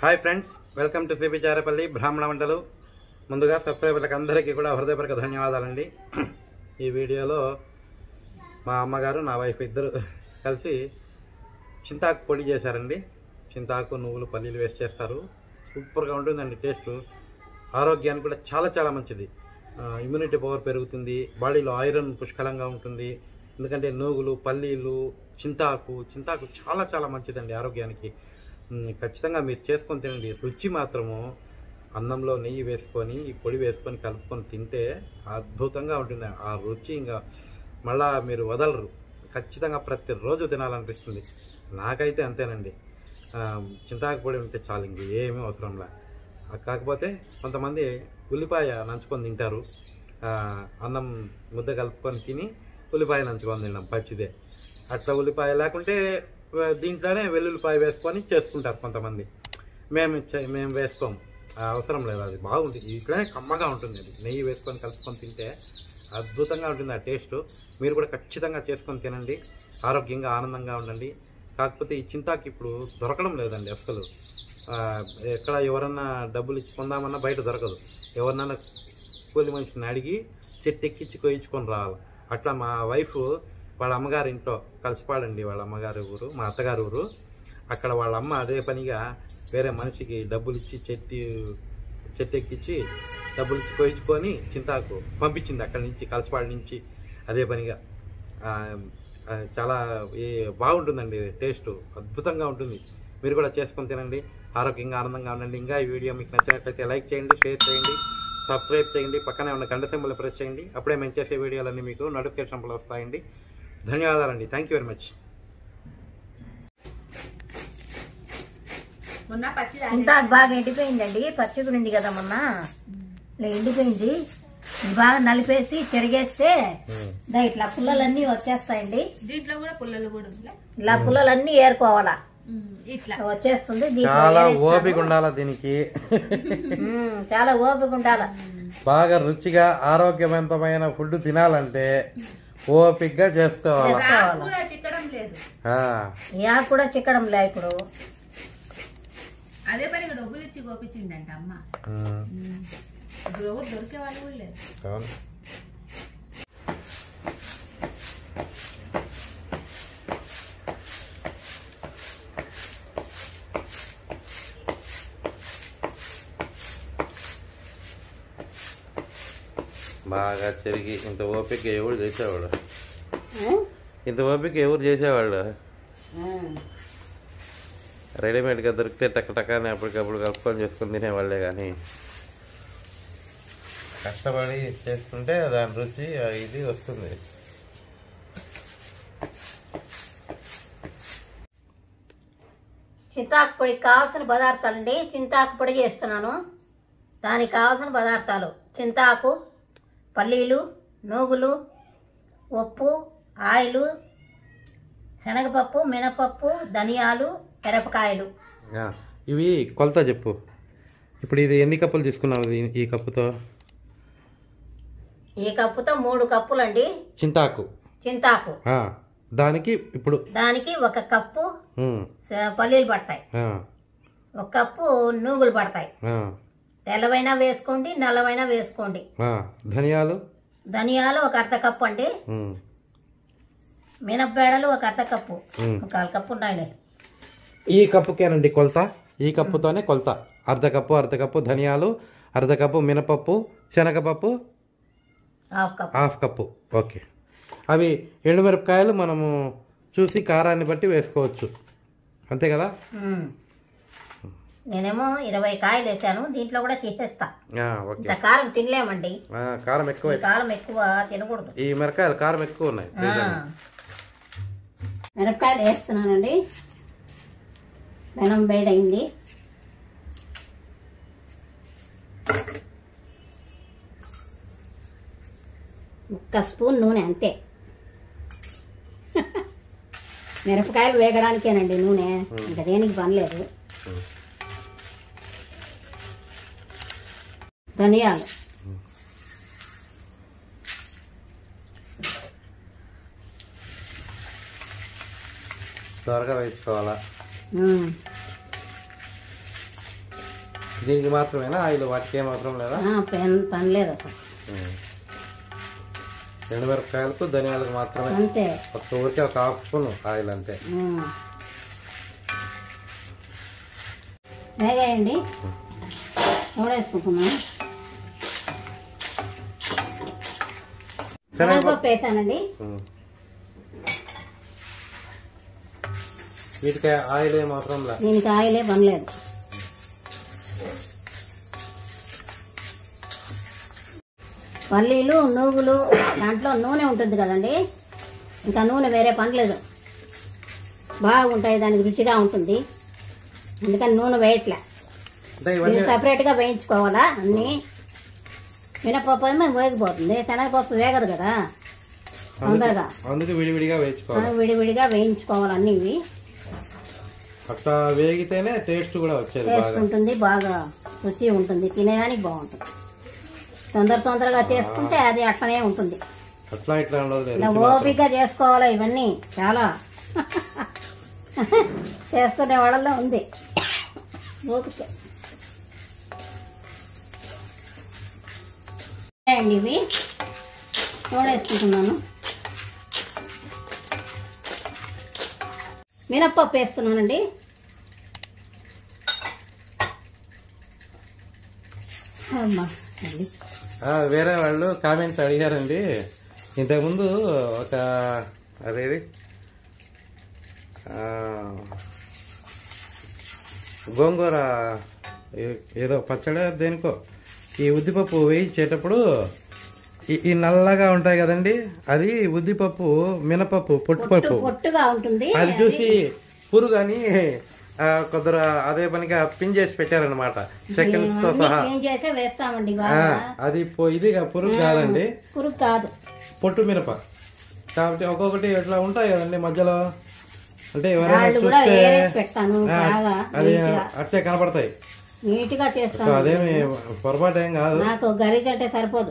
Hi friends welcome to CP Charepalli బ్రాహ్మణ వంటలు ముందుగా సబ్స్క్రైబర్లకు అందరికీ కూడా హృదయపూర్వక ధన్యవాదాలండి ఈ వీడియోలో మా అమ్మగారు నా వైఫ్ ఇద్దరు కలిసి చింతాకు పొడి చేశారండి చింతాకు నువ్వులు పల్లీలు వేసి చేస్తారు సూపర్గా ఉంటుందండి టేస్ట్ ఆరోగ్యానికి కూడా చాలా చాలా మంచిది ఇమ్యూనిటీ పవర్ పెరుగుతుంది బాడీలో ఐరన్ పుష్కలంగా ఉంటుంది ఎందుకంటే నూగులు పల్లీలు చింతాకు చింతాకు చాలా చాలా మంచిదండి ఆరోగ్యానికి ఉమ్, ఖచ్చితంగా మీరు చేసుకొని తినండి రుచి మాత్రము అన్నంలో నెయ్యి వేసుకొని ఈ పొడి వేసుకొని కలుపుకొని తింటే అద్భుతంగా ఉంటుంది ఆ రుచి ఇంకా మళ్ళా మీరు వదలరు ఖచ్చితంగా ప్రతిరోజు తినాలనిపిస్తుంది నాకైతే అంతేనండి ఆ, చింతాకు పొడి ఉంటే చాలు ఇంక ఏమీ అవసరంలా ఆ, కాకపోతే కొంతమంది ఉల్లిపాయ నంచుకొని తింటారు ఆ, అన్నం ముద్ద కలుపుకొని తిని ఉల్లిపాయ నంచుకొని తిన్నాం పచ్చిదే అట్లా ఉల్లిపాయ లేకుంటే ఆ, దీంట్లోనే వెల్లుల్లిపాయ వేసుకొని చేసుకుంటారు కొంతమంది మేము చే- మేము వేసుకోము ఆ, అవసరం లేదు అది బాగుంటుంది ఇట్లనే కమ్మగా ఉంటుంది అది నెయ్యి వేసుకొని కలుపుకొని తింటే అద్భుతంగా ఉంటుంది ఆ టేస్ట్ మీరు కూడా ఖచ్చితంగా చేసుకొని తినండి ఆరోగ్యంగా ఆనందంగా ఉండండి కాకపోతే ఈ చింతాకి ఇప్పుడు దొరకడం లేదండి అసలు ఆ, ఎక్కడ ఎవరన్నా డబ్బులు ఇచ్చి కొందామన్నా బయట దొరకదు ఎవరినన్నా కూలి మనిషిని అడిగి చెట్టు ఎక్కించి కోయించుకొని రావాలి అట్లా మా వైఫ్ వాళ్ళ అమ్మగారి ఇంట్లో కలిసిపాడండి వాళ్ళ అమ్మగారి ఊరు మా అత్తగారి ఊరు అక్కడ వాళ్ళ అమ్మ అదే పనిగా వేరే మనిషికి డబ్బులు ఇచ్చి చెట్టు చెట్టు ఎక్కించి డబ్బులు ఇచ్చి కోయించుకొని చింతాకు పంపించింది అక్కడి నుంచి కలిసిపాడు నుంచి అదే పనిగా ఆ, ఆ, చాలా ఈ బాగుంటుందండి టేస్ట్ అద్భుతంగా ఉంటుంది మీరు కూడా చేసుకొని తినండి ఆరోగ్యంగా ఆనందంగా ఉండండి ఇంకా ఈ వీడియో మీకు నచ్చినట్లయితే లైక్ చేయండి షేర్ చేయండి సబ్స్క్రైబ్ చేయండి పక్కనే ఉన్న గంట సింబల్ ప్రెస్ చేయండి అప్పుడే మేము చేసే వీడియోలన్నీ మీకు నోటిఫికేషన్లు వస్తాయండి ధన్యవాదాలండి థ్యాంక్ యూ వెరీ మచ్ మొన్న పచ్చి ఇంత బాగా ఎండిపోయిందండి పచ్చిగా ఉంది కదా మొన్న ఇలా ఎండిపోయింది ఇది బాగా నలిపేసి తిరిగేస్తే దా ఇట్లా పుల్లలన్నీ వచ్చేస్తాయండి దీంట్లో కూడా పుల్లలు కూడా ఉందిలే ఇలా పుల్లలన్నీ ఏరుకోవాలా ఉమ్, ఇట్లా వచ్చేస్తుంది దీంట్లో చాలా ఏరేస్తాము. ఓపిక ఉండాలి దీనికి ఉమ్, చాలా ఓపిక ఉండాల బాగా రుచిగా ఆరోగ్యవంతమైన ఫుడ్ తినాలంటే ఓపికగా చేసుకోవాలి రాకు కూడా చిక్కడం లేదు ఆ, ఈ ఆకు కూడా చిక్కడం లే ఇప్పుడు అదే పని డబ్బులు ఇచ్చి కోపించిందంట అమ్మ ఉమ్, ఉమ్. ఇప్పుడు ఎవరు దొరికే వాళ్ళు కూడా లేదు అవును. బాగా తిరిగి ఇంత ఓపిక ఎవరు చేసేవాడు ఇంత ఓపిక ఎవరు చేసేవాళ్ళు రెడీమేడ్గా దొరికితే టక్క టక్కని అప్పటికప్పుడు కలుపుకొని చేసుకొని తినేవాళ్ళే కానీ కష్టపడి చేసుకుంటే దాని రుచి ఆ ఇది వస్తుంది చింతాకు పొడికి కావాల్సిన పదార్థాలు అండి చింతాకు పొడి చేస్తున్నాను దానికి కావాల్సిన పదార్థాలు చింతాకు పల్లీలు నూగులు ఉప్పు ఆయిలు శనగపప్పు మినపప్పు ధనియాలు మిరపకాయలు ఆ, ఇవి కొలత చెప్పు ఇప్పుడు ఇది ఎన్ని కప్పులు తీసుకున్నావు ఈ- ఈ కప్పుతో ఈ కప్పుతో మూడు కప్పులండి చింతాకు చింతాకు ఆ, దానికి ఇప్పుడు దానికి ఒక కప్పు ఉమ్, స- పల్లీలు పడతాయి ఆ, ఒక కప్పు నూగులు పడతాయి ఆ, తెల్లవైనా వేసుకోండి నల్లవైనా వేసుకోండి ఆ, ధనియాలు ధనియాలు ఒక అర్ధ కప్పు అండి ఉమ్, మినప్పేడలు ఒక అర్ధ కప్పు ఉమ్. ఒక కాలు కప్పు ఉన్నాయండి ఈ కప్పుకేనండి కొలత ఈ కప్పుతోనే కొలత అర్ధ కప్పు అర్ధ కప్పు ధనియాలు అర్ధ కప్పు మినపప్పు శనగపప్పు half cup half cup okay అవి ఎండుమిరపకాయలు మనము చూసి కారాన్ని బట్టి వేసుకోవచ్చు అంతే కదా ఉమ్. నేనేమో ఇరవై కాయలు వేసాను దీంట్లో కూడా తీసేస్తా ఆ, ఓకే ఇంత కారం తినలేమండి ఆ, కారం ఎక్కువ ఈ కారం ఎక్కువ తినకూడదు ఈ మిరకాయలు కారం ఎక్కువ ఉన్నాయి ఆ. మిరపకాయలు వేస్తున్నానండి బెనం వేడైంది ఒక్క స్పూన్ నూనె అంతే మిరపకాయలు వేగడానికేనండి నూనె ఇంకా దేనికి పనిలేదు ధనియాలు త్వరగా వేసుకోవాలా ఉమ్. దీనికి మాత్రమేనా ఆయిల్ వాటికి ఏమాత్రం లేదా ఆ, పని పని లేదు అసలు ఉమ్. ఎండుమిరపకాయలకు ధనియాలకు మాత్రమే అంతే ఒక్క ఊరికే ఒక హాఫ్ స్పూన్ ఆయిల్ అంతే ఉమ్. వేగాయండి వేసుకుంటున్నాను శనగపప్పు వేసానండి ఉమ్. వీటికి ఆయిల్ ఏమాత్రం లే దీనికి ఆయిలే పనిలేదు పల్లీలు నూగులు దాంట్లో నూనె ఉంటుంది కదండి ఇంకా నూనె వేరే పనిలేదు బాగుంటాయి దానికి రుచిగా ఉంటుంది అందుకని నూనె వేయట్లే అంటే ఇవన్నీ ఇది సపరేట్గా వేయించుకోవాలా అన్నీ మినపప్పు ఏమో వేగిపోతుంది శనగపప్పు వేగదు కదా తొందరగా అందుకు విడివిడిగా వేయించుకోవాలి విడివిడిగా వేయించుకోవాలి అన్నీ ఇవి అట్లా వేగితేనే టేస్ట్ కూడా వచ్చేది టేస్ట్ బాగా ఉంటుంది బాగా రుచి ఉంటుంది తినేదానికి బాగుంటుంది తొందర తొందరగా చేసుకుంటే అది అట్లనే ఉంటుంది అట్లా ఇట్లా ఉండదు ఇలా ఓపికగా చేసుకోవాలి ఇవన్నీ చాలా చేసుకునే వాళ్ళలో ఉంది ఓపిక అండి ఇవి తోడేసుకుంటున్నాను మినప్పప్పు వేస్తున్నానండి అమ్మా తల్లి. ఆ, వేరే వాళ్ళు కామెంట్స్ అడిగారండి ఇంతకుముందు ఒక అదేది ఆ, గోంగూర ఏ- ఏదో పచ్చడి దేనికో ఈ ఉద్దిపప్పు వేయించేటప్పుడు ఈ- ఈ నల్లగా ఉంటాయి కదండి అది ఉద్దిపప్పు మినపప్పు పొట్టు పొట్టుపప్పు పొట్టుగా ఉంటుంది అది చూసి పురుగు అని ఆ, కొద్దిగా అదే పనిగా పిన్ చేసి పెట్టారనమాట సెకండ్స్ తో అన్నీ సహా క్లీన్ చేసే వేస్తామండి ఆ, బాగా అది పో- ఇది కా- పురుగు కాదండి పురుగు కాదు పొట్టు మిరప కాబట్టి ఒక్కొక్కటి ఇట్లా ఉంటాయి కదండి మధ్యలో అంటే ఎవరైనా రాళ్ళు కూడా చూస్తే వేరేసి పెడతాను ఆ, బాగా అది నీట్గా. అట్టే కనపడతాయి నీట్గా సో చేస్తాను అదేమి పొరపాటు ఏం కాదు నాకు గరిట అంటే సరిపోదు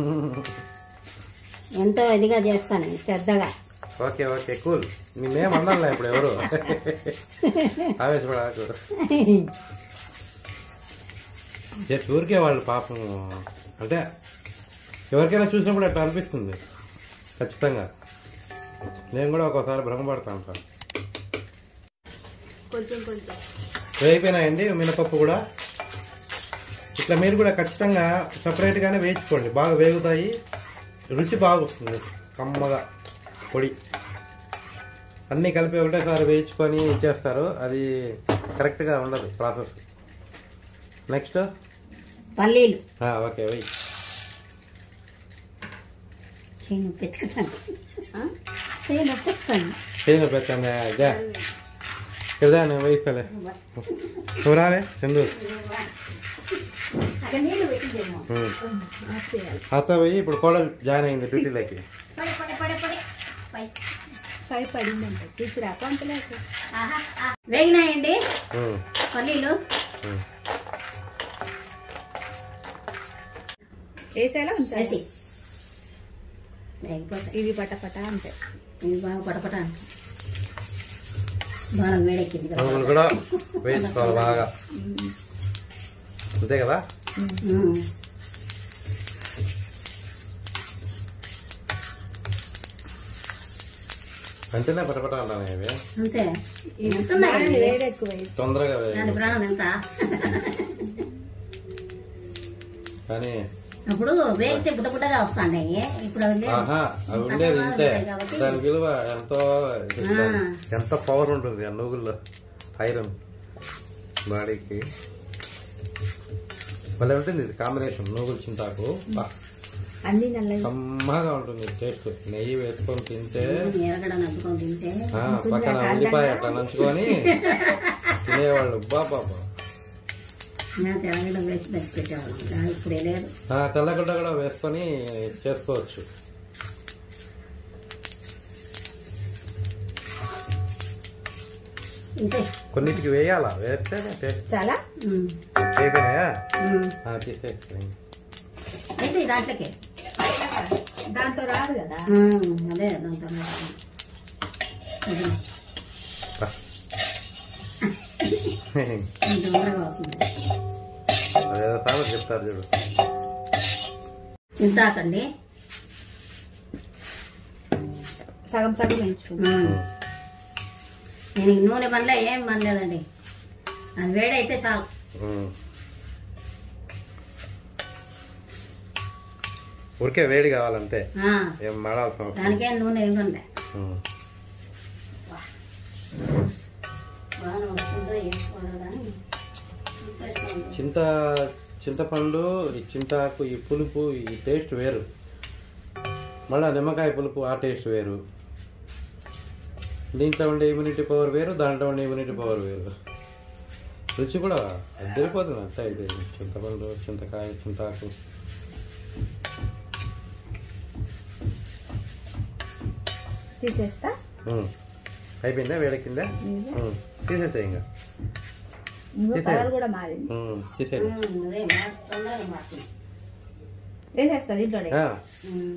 ఎంతో ఇదిగా చేస్తాను శ్రద్ధగా ఓకే ఓకే కూల్ నిన్నేం అన్నానులే ఇప్పుడు ఎవరు ఆవేశపడాకు జస్ట్ ఊరికే వాళ్ళు పాపం అంటే ఎవరికైనా చూసినప్పుడు అట్లా అనిపిస్తుంది ఖచ్చితంగా నేను కూడా ఒక్కోసారి భ్రమపడతా ఉంటాను కొంచెం కొంచెం వేగిపోయినాయండి మినపప్పు కూడా ఇట్లా మీరు కూడా ఖచ్చితంగా సపరేట్గానే వేయించుకోండి బాగా వేగుతాయి రుచి బాగా వస్తుంది కమ్మగా పొడి అన్నీ కలిపి ఒకటేసారి వేయించుకొని ఇచ్చేస్తారు అది కరెక్ట్గా ఉండదు ప్రాసెస్ నెక్స్ట్ పల్లీలు ఓకే వెయ్యి చేయను పెట్టుకుంటాను చేయను పెట్టుతాను చేను పెట్టండి ఇదే ఇదా నేను వేయిస్తాలే నువ్వు రావే చందు అక్కడ నీళ్ళు పెట్టిందేమో అత్త పోయి ఇప్పుడు కూడా జాయిన్ అయింది డ్యూటీలోకి పడి పడి పడి పడి పై. పై పడిందంట తీసురా పంపలేదు ఆహా, ఆ. వేగినాయండి ఉమ్, పల్లీలు ఉమ్. వేసేలా ఉంటాయి వేసి వేగిపోతాయి ఇవి పట పట ఉంటాయి ఇవి బాగా పడపట బాగా వేడెక్కింది కదా మనం కూడా వేయించుకోవాలి బాగా అంతే కదా ఉమ్. అంటేనే పటపట అంటాను ఇవి అంతే ఎంతున్నాయండి వేడి ఎక్కువ తొందరగా దాని వేయాలి. ప్రాణం ఎంత కానీ అప్పుడు వేగితే బుట్ట బుట్టగా వస్తాండాయి ఇప్పుడు అవి లేవు. ఆహా అవి ఉండేది ఇంతే ఉంటాయి కాబట్టి. దాని విలువ ఎంతో ఆ. ఎంత పవర్ ఉంటుంది ఆ నూగుల్లో ఐరన్ బాడీకి భలే ఉంటుంది ఇది కాంబినేషన్ నూగులు చింతాకు బా, అన్ని నల్లవి కమ్మగా ఉంటుంది టేస్ట్ నెయ్యి వేసుకొని తింటే ఎరగడ నవ్వుకొని తింటే ఆ, పక్కన ఉల్లిపాయ అట్లా నంచుకొని తినేవాళ్ళు బా బాబా నేను ఎరగడ వేసి దగ్గర పెట్టేవాళ్ళం కానీ ఇప్పుడే లేదు తెల్లగడ్డ కూడా వేసుకొని చేసుకోవచ్చు ఇంతే కొన్నిటికి వేయాలా వేస్తేనే టేస్ట్ చాలా ఉమ్. అయిపోయినాయా ఉమ్. ఆ, తీసేయండి అయితే దాంట్లోకి దాంతో రాదు కదా ఉమ్, అదే దాంతో అది బా. కొంచెం ఊరగా అవుతుంది అదేదో తామర చెప్తారు చూడు చింతాకండి సగం సగం వేయించుకుంటాం ఉమ్. నేను ఈ నూనె పనిలో ఏం పని లేదండి అది వేడైతే చాలు ఉమ్. ఊరికే వేడి కావాలంతే ఆ, ఏం మాడాల్సిన అవసరం లేదు. దానికేం నూనె ఏం పనిలే ఉమ్. బాగా వస్తుందో వేసుకోవాలి కానీ ఇంట్రెస్ట్ ఉంది. చింత చింతపండు ఈ చింతాకు ఈ పులుపు ఈ టేస్ట్ వేరు మళ్ళీ నిమ్మకాయ పులుపు ఆ టేస్ట్ వేరు దీంట్లో ఉండే ఇమ్యూనిటీ పవర్ వేరు దాంట్లో ఉండే ఇమ్యూనిటీ పవర్ వేరు రుచి కూడా అద్దరిపోతుంది అంతా ఇది చింతపండు చింతకాయ చింతాకు తీసేస్తా ఉమ్. అయిపోయిందా వేడెక్కిందా ఉమ్. తీసేస్తాయి ఇంకా ఇంకో తీసేయ్. కలర్ కూడా మారింది ఉమ్, తీసేయి ఉమ్, అదే మా- తొందరగా మారుతుంది వేసేస్తా దీంట్లోనే ఆ, ఉమ్.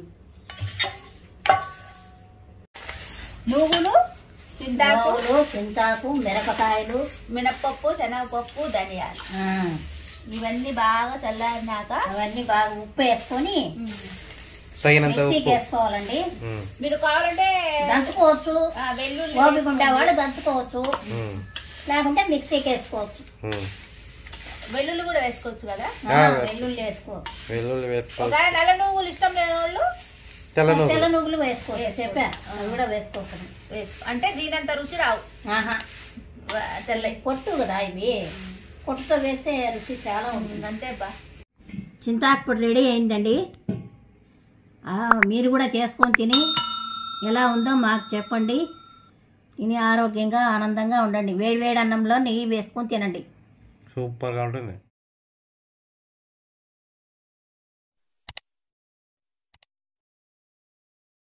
నువ్వులు చింతాకు ఆకులు చింతాకు మిరపకాయలు మినప్పప్పు శనగపప్పు ధనియాలు ఆ, ఇవన్నీ బాగా చల్లారినాక అవన్నీ బాగా ఉప్పు వేసుకొని తగినంత మిక్సీకి ఉప్పు వేసుకోవాలండి ఉమ్, మీరు కావాలంటే దంచుకోవచ్చు ఆ, వెల్లుల్లి ఓపిక ఉండేవాళ్ళు దంచుకోవచ్చు ఉమ్, లేకుంటే మిక్సీకి వేసుకోవచ్చు ఉమ్. వెల్లుల్లి కూడా వేసుకోవచ్చు కదా ఆ, ఆ, వెల్లుల్లి వేసుకోవచ్చు వెల్లుల్లి వేసుకో ఒక నల్ల నువ్వులు ఇష్టం లేని వాళ్ళు తెల్ల తెల్ల నువ్వులు నువ్వులు వేసుకోవచ్చు చెప్పా అవి కూడా వేసుకోవచ్చు వేసుకో అంటే దీనంత రుచి రావు ఆహా వా- తెల్లవి పొట్టు కదా ఇవి పొట్టుతో వేస్తే రుచి చాలా ఉంటుంది అంతే బా చింతాకు పొడి రెడీ అయిందండి ఆ, మీరు కూడా చేసుకొని తిని ఎలా ఉందో మాకు చెప్పండి తిని ఆరోగ్యంగా ఆనందంగా ఉండండి వేడి వేడి అన్నంలో నెయ్యి వేసుకొని తినండి సూపర్గా ఉంటుంది